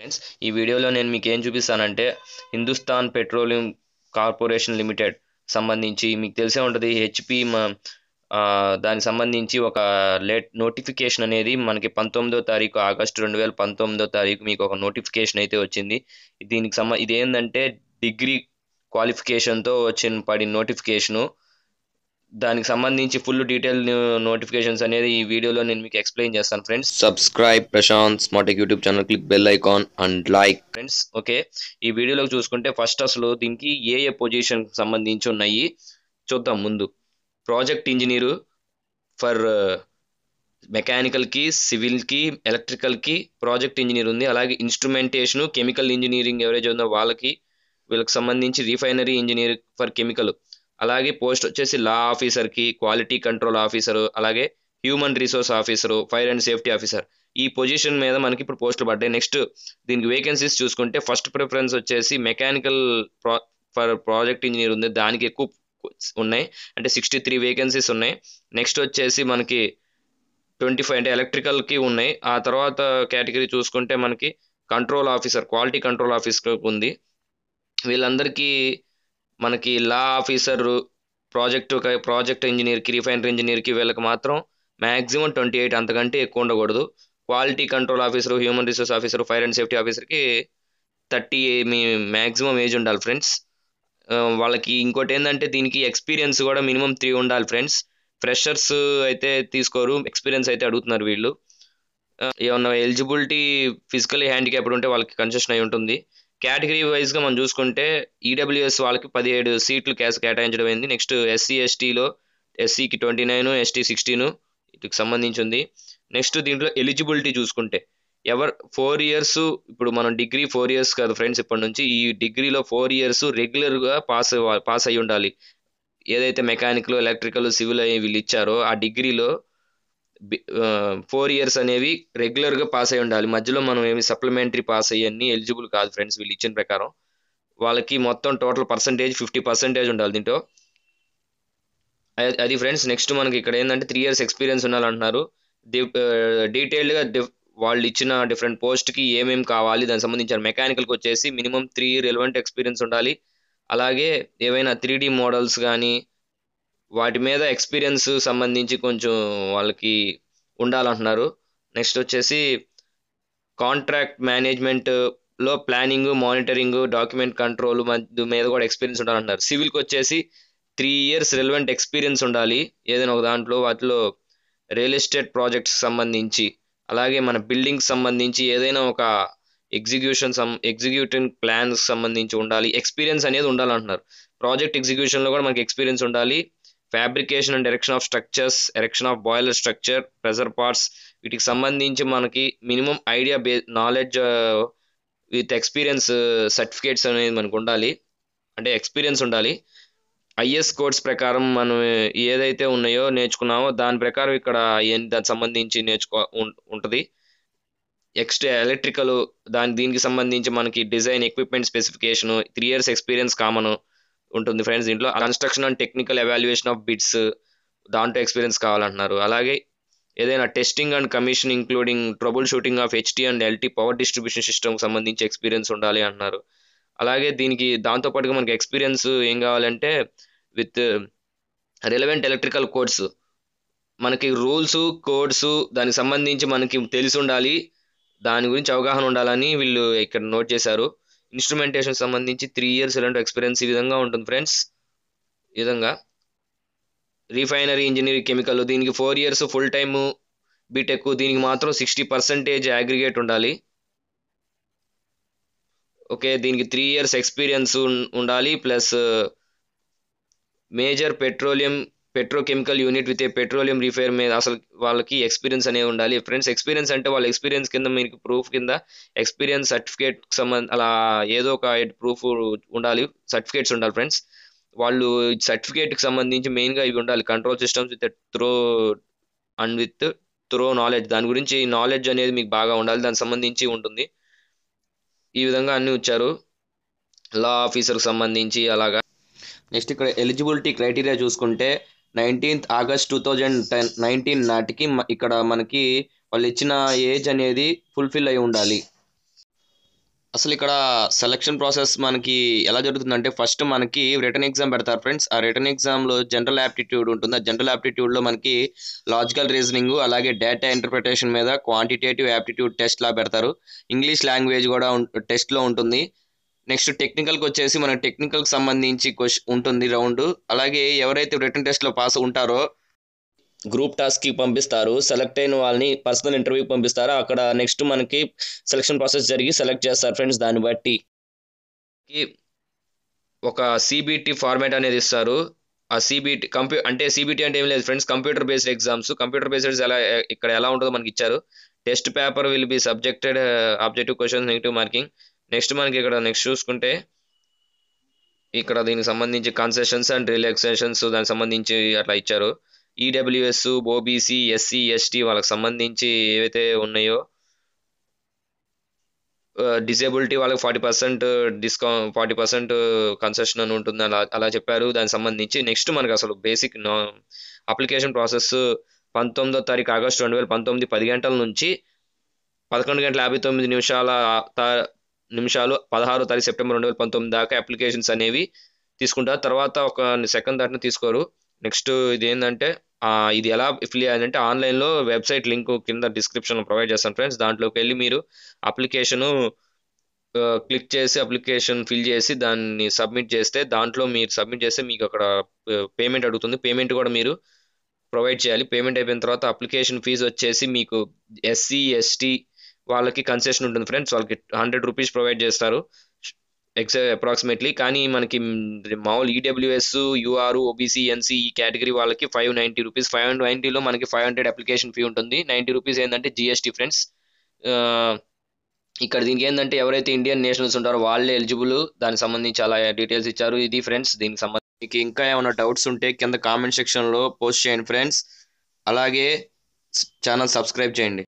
friends ఈ వీడియోలో నేను మీకు ఏం చూపిస్తానంటే హిందుస్థాన్ పెట్రోలియం కార్పొరేషన్ లిమిటెడ్ సంబంధించి మీకు తెలిసే ఉంటుంది హెచ్పి దానికి సంబంధించి ఒక లేట్ నోటిఫికేషన్ అనేది మనకి పంతొమ్మిదో తారీఖు ఆగస్టు రెండు వేల పంతొమ్మిదో తారీఖు మీకు ఒక నోటిఫికేషన్ అయితే వచ్చింది దీనికి సంబ ఇది ఏంటంటే డిగ్రీ క్వాలిఫికేషన్తో వచ్చిన పడిన నోటిఫికేషను దానికి సంబంధించి ఫుల్ డీటెయిల్ నోటిఫికేషన్స్ అనేది ఈ వీడియోలో నేను మీకు ఎక్స్ప్లెయిన్ చేస్తాను friends subscribe Prashant Smartech YouTube channel click bell icon and like friends okay ఈ వీడియోలో చూసుకుంటే ఫస్ట్ అసలు దీనికి ఏ ఏ పొజిషన్ సంబంధించి ఉన్నాయి చూద్దాం ముందు ప్రాజెక్ట్ ఇంజనీరు ఫర్ మెకానికల్కి సివిల్కి ఎలక్ట్రికల్కి ప్రాజెక్ట్ ఇంజనీర్ ఉంది అలాగే ఇన్స్ట్రుమెంటేషను కెమికల్ ఇంజనీరింగ్ ఎవరైతే ఉందో వాళ్ళకి వీళ్ళకి సంబంధించి రిఫైనరీ ఇంజనీర్ ఫర్ కెమికల్ అలాగే పోస్ట్ వచ్చేసి లా ఆఫీసర్కి క్వాలిటీ కంట్రోల్ ఆఫీసరు అలాగే human resource officer fire and safety officer ఈ పొజిషన్ మీద మనకి ఇప్పుడు పోస్టులు పడ్డాయి నెక్స్ట్ దీనికి వేకెన్సీస్ చూసుకుంటే ఫస్ట్ ప్రిఫరెన్స్ వచ్చేసి మెకానికల్ ప్రా ఫర్ ప్రాజెక్ట్ ఇంజనీర్ ఉంది దానికి ఎక్కువ ఉన్నాయి అంటే సిక్స్టీ త్రీ వేకెన్సీస్ ఉన్నాయి నెక్స్ట్ వచ్చేసి మనకి ట్వంటీ ఫైవ్ అంటే ఎలక్ట్రికల్కి ఉన్నాయి ఆ తర్వాత కేటగిరీ చూసుకుంటే మనకి control officer quality control officer ఉంది వీళ్ళందరికీ మనకి లా ఆఫీసర్ ప్రాజెక్ట్ ప్రాజెక్ట్ ఇంజనీర్కి రిఫైనరీ ఇంజనీర్కి వీళ్ళకి మాత్రం మ్యాక్సిమం ట్వంటీ ఎయిట్ అంతకంటే ఎక్కువ ఉండకూడదు quality control officer human resource officer fire and safety ఆఫీసర్కి థర్టీ మీ మ్యాక్సిమం ఏజ్ ఉండాలి ఫ్రెండ్స్ వాళ్ళకి ఇంకోటి ఏంటంటే దీనికి ఎక్స్పీరియన్స్ కూడా మినిమం త్రీ ఉండాలి ఫ్రెండ్స్ ఫ్రెషర్స్ అయితే తీసుకోరు ఎక్స్పీరియన్స్ అయితే అడుగుతున్నారు వీళ్ళు ఏమన్నా ఎలిజిబిలిటీ ఫిజికలీ హ్యాండిక్యాప్డ్ ఉంటే వాళ్ళకి కన్సెషన్ అయి ఉంటుంది కేటగిరీ వైజ్గా మనం చూసుకుంటే ఈడబ్ల్యూఎస్ వాళ్ళకి పదిహేడు సీట్లు కేసు కేటాయించడం అయింది నెక్స్ట్ ఎస్సీ ఎస్టీలో ఎస్సీకి ట్వంటీ నైన్ ఎస్టీ సిక్స్టీన్ వీటికి సంబంధించి ఉంది నెక్స్ట్ దీంట్లో ఎలిజిబిలిటీ చూసుకుంటే ఎవరు ఫోర్ ఇయర్స్ ఇప్పుడు మనం డిగ్రీ ఫోర్ ఇయర్స్ కాదు ఫ్రెండ్స్ ఇప్పటి నుంచి ఈ డిగ్రీలో ఫోర్ ఇయర్స్ రెగ్యులర్గా పాస్ పాస్ అయి ఉండాలి ఏదైతే మెకానికల్ ఎలక్ట్రికల్ సివిల్ అయ్యి వీళ్ళు ఇచ్చారో ఆ డిగ్రీలో ఫోర్ ఇయర్స్ అనేవి రెగ్యులర్గా పాస్ అయి ఉండాలి మధ్యలో మనం ఏమి సప్లిమెంటరీ పాస్ అయ్యన్నీ ఎలిజిబుల్ కాదు ఫ్రెండ్స్ వీళ్ళు ఇచ్చిన ప్రకారం వాళ్ళకి మొత్తం టోటల్ పర్సంటేజ్ ఫిఫ్టీ పర్సెంటేజ్ ఉండాలి దీంట్లో అది ఫ్రెండ్స్ నెక్స్ట్ మనకి ఇక్కడ ఏంటంటే త్రీ ఇయర్స్ ఎక్స్పీరియన్స్ ఉండాలంటున్నారు డీటెయిల్డ్గా వాళ్ళు ఇచ్చిన డిఫరెంట్ పోస్ట్కి ఏమేమి కావాలి దానికి సంబంధించిన మెకానికల్కి వచ్చేసి మినిమం త్రీ రెలవెంట్ ఎక్స్పీరియన్స్ ఉండాలి అలాగే ఏవైనా త్రీ మోడల్స్ కానీ వాటి మీద ఎక్స్పీరియన్స్ సంబంధించి కొంచెం వాళ్ళకి ఉండాలంటున్నారు నెక్స్ట్ వచ్చేసి కాంట్రాక్ట్ మేనేజ్మెంట్లో ప్లానింగ్ మానిటరింగ్ డాక్యుమెంట్ కంట్రోల్ మీద కూడా ఎక్స్పీరియన్స్ ఉండాలంటున్నారు సివిల్కి వచ్చేసి త్రీ ఇయర్స్ రెలవెంట్ ఎక్స్పీరియన్స్ ఉండాలి ఏదైనా ఒక దాంట్లో వాటిలో రియల్ ఎస్టేట్ ప్రాజెక్ట్స్ సంబంధించి అలాగే మన బిల్డింగ్ సంబంధించి ఏదైనా ఒక ఎగ్జిక్యూషన్ సమ్ ఎగ్జిక్యూటింగ్ ప్లాన్స్ సంబంధించి ఉండాలి ఎక్స్పీరియన్స్ అనేది ఉండాలంటున్నారు ప్రాజెక్ట్ ఎగ్జిక్యూషన్లో కూడా మనకి ఎక్స్పీరియన్స్ ఉండాలి fabrication and erection of structures erection of boiler structure pressure parts వీటికి సంబంధించి మనకి మినిమం ఐడియా బే నాలెడ్జ్ విత్ ఎక్స్పీరియన్స్ సర్టిఫికేట్స్ అనేది మనకు ఉండాలి అంటే ఎక్స్పీరియన్స్ ఉండాలి ఐఎస్ కోడ్స్ ప్రకారం మనం ఏదైతే ఉన్నాయో నేర్చుకున్నామో దాని ప్రకారం ఇక్కడ దానికి సంబంధించి నేర్చుకో ఉంటుంది నెక్స్ట్ ఎలక్ట్రికల్ దాని దీనికి సంబంధించి మనకి design equipment specification three years experience common ఉంటుంది ఫ్రెండ్స్ దీంట్లో construction and technical evaluation of bids దాంట్లో ఎక్స్పీరియన్స్ కావాలంటున్నారు అలాగే ఏదైనా testing and commission including trouble shooting of HT and LT power distribution సిస్టమ్కి సంబంధించి ఎక్స్పీరియన్స్ ఉండాలి అంటున్నారు అలాగే దీనికి దాంతోపాటుగా మనకి ఎక్స్పీరియన్స్ ఏం కావాలంటే విత్ రిలవెంట్ ఎలక్ట్రికల్ కోడ్స్ మనకి రూల్స్ కోడ్స్ దానికి సంబంధించి మనకి తెలిసి ఉండాలి దాని గురించి అవగాహన ఉండాలని వీళ్ళు ఇక్కడ నోట్ చేశారు ఇన్స్ట్రుమెంటేషన్ సంబంధించి త్రీ ఇయర్స్ ఇలాంటి ఎక్స్పీరియన్స్ ఈ విధంగా ఉంటుంది ఫ్రెండ్స్ ఈ విధంగా రిఫైనరీ ఇంజనీరింగ్ కెమికల్ దీనికి four years full time BTech దీనికి మాత్రం సిక్స్టీ పర్సెంటేజ్ అగ్రిగేట్ ఉండాలి ఓకే దీనికి త్రీ ఇయర్స్ ఎక్స్పీరియన్స్ ఉండాలి plus major petroleum petrochemical unit with a petroleum refiner మీద అసలు వాళ్ళకి ఎక్స్పీరియన్స్ అనేవి ఉండాలి ఫ్రెండ్స్ ఎక్స్పీరియన్స్ అంటే వాళ్ళ ఎక్స్పీరియన్స్ కింద మీకు ప్రూఫ్ కింద ఎక్స్పీరియన్స్ సర్టిఫికేట్ సంబంధ అలా ఏదో ఒక ప్రూఫ్ ఉండాలి సర్టిఫికేట్స్ ఉండాలి ఫ్రెండ్స్ వాళ్ళు సర్టిఫికేట్కి సంబంధించి మెయిన్గా ఇవి ఉండాలి control systems with thorough and with thorough knowledge దాని గురించి నాలెడ్జ్ అనేది మీకు బాగా ఉండాలి దానికి సంబంధించి ఉంటుంది ఈ విధంగా అన్నీ వచ్చారు లా ఆఫీసర్కి సంబంధించి అలాగా నెక్స్ట్ ఇక్కడ ఎలిజిబిలిటీ క్రైటీరియా చూసుకుంటే nineteenth August two thousand ten nineteen నాటికి మ- ఇక్కడ మనకి వాళ్ళు ఇచ్చిన ఏజ్ అనేది ఫుల్ఫిల్ అయి ఉండాలి అసలు ఇక్కడ సెలక్షన్ ప్రాసెస్ మనకి ఎలా జరుగుతుందంటే ఫస్ట్ మనకి రిటర్న్ ఎగ్జామ్ పెడతారు ఫ్రెండ్స్ ఆ రిటర్న్ ఎగ్జామ్లో జనరల్ యాప్టిట్యూడ్ ఉంటుంది ఆ జనరల్ యాప్టిట్యూడ్లో మనకి లాజికల్ రీజనింగ్ అలాగే డేటా ఇంటర్ప్రిటేషన్ మీద క్వాంటిటేటివ్ యాప్టిట్యూడ్ టెస్ట్ లా పెడతారు ఇంగ్లీష్ లాంగ్వేజ్ కూడా టెస్ట్లో ఉంటుంది నెక్స్ట్ టెక్నికల్కి వచ్చేసి మన టెక్నికల్కి సంబంధించి క్వశ్చన్ ఉంటుంది రౌండ్ అలాగే ఎవరైతే రిటర్న్ టెస్ట్లో పాస్ ఉంటారో గ్రూప్ టాస్క్కి పంపిస్తారు సెలెక్ట్ అయిన వాళ్ళని పర్సనల్ ఇంటర్వ్యూకి పంపిస్తారు అక్కడ నెక్స్ట్ మనకి సెలక్షన్ ప్రాసెస్ జరిగి సెలెక్ట్ చేస్తారు ఫ్రెండ్స్ దాన్ని బట్టి ఒక సిబిటి ఫార్మాట్ అనేది ఇస్తారు ఆ సిబిటి కంప్యూ అంటే సిబిటి అంటే ఏం లేదు friends computer based exams computer based ఎలా ఇక్కడ ఎలా ఉంటుందో మనకి ఇచ్చారు test paper will be subjected objective questions negative marking next మనకి ఇక్కడ నెక్స్ట్ చూసుకుంటే ఇక్కడ దీనికి సంబంధించి కన్సెషన్స్ అండ్ రిలాక్సేషన్స్ దానికి సంబంధించి అట్లా ఇచ్చారు ఈడబ్ల్యూఎస్ ఓబీసీ ఎస్సీ ఎస్టీ వాళ్ళకి సంబంధించి ఏవైతే ఉన్నాయో డిసేబిలిటీ వాళ్ళకి forty percent discount forty percent concession అని ఉంటుంది అలా అలా చెప్పారు దానికి సంబంధించి నెక్స్ట్ మనకు అసలు బేసిక్ అప్లికేషన్ ప్రాసెస్ పంతొమ్మిదో తారీఖు ఆగస్టు రెండు వేల పంతొమ్మిది పది గంటల నుంచి పదకొండు గంటల యాభై తొమ్మిది నిమిషాల నిమిషాలు పదహారో తారీఖు సెప్టెంబర్ రెండు వేల పంతొమ్మిది దాకా అప్లికేషన్స్ అనేవి తీసుకుంటారు తర్వాత ఒక సెకండ్ దాటిని తీసుకోరు నెక్స్ట్ ఇది ఏంటంటే ఇది ఎలా ఫిల్ చేయాలంటే ఆన్లైన్లో వెబ్సైట్ లింక్ కింద డిస్క్రిప్షన్లో ప్రొవైడ్ చేస్తాను ఫ్రెండ్స్ దాంట్లోకి వెళ్ళి మీరు అప్లికేషను క్లిక్ చేసి అప్లికేషన్ ఫిల్ చేసి దాన్ని సబ్మిట్ చేస్తే దాంట్లో మీరు సబ్మిట్ చేస్తే మీకు అక్కడ పేమెంట్ అడుగుతుంది పేమెంట్ కూడా మీరు ప్రొవైడ్ చేయాలి పేమెంట్ అయిపోయిన తర్వాత అప్లికేషన్ ఫీజు వచ్చేసి మీకు ఎస్సీ ఎస్టీ వాళ్ళకి కన్సెషన్ ఉంటుంది ఫ్రెండ్స్ వాళ్ళకి హండ్రెడ్ రూపీస్ ప్రొవైడ్ చేస్తారు ఎక్స్ అప్రాక్సిమేట్లీ కానీ మనకి మామూలు ఈడబ్ల్యూఎస్ యూఆర్ ఓబీసీ ఎన్సీ ఈ కేటగిరీ వాళ్ళకి five ninety rupees five hundred నైంటీలో మనకి ఫైవ్ హండ్రెడ్ అప్లికేషన్ ఫీ ఉంటుంది నైంటీ రూపీస్ ఏంటంటే జిఎస్టీ ఫ్రెండ్స్ ఇక్కడ దీనికి ఏంటంటే ఎవరైతే ఇండియన్ నేషనల్స్ ఉంటారో వాళ్ళే ఎలిజిబుల్ దానికి సంబంధించి చాలా డీటెయిల్స్ ఇచ్చారు ఇది ఫ్రెండ్స్ దీనికి సంబంధించి మీకు ఇంకా ఏమైనా డౌట్స్ ఉంటే కింద కామెంట్ సెక్షన్లో పోస్ట్ చేయండి ఫ్రెండ్స్ అలాగే ఛానల్ సబ్స్క్రైబ్ చేయండి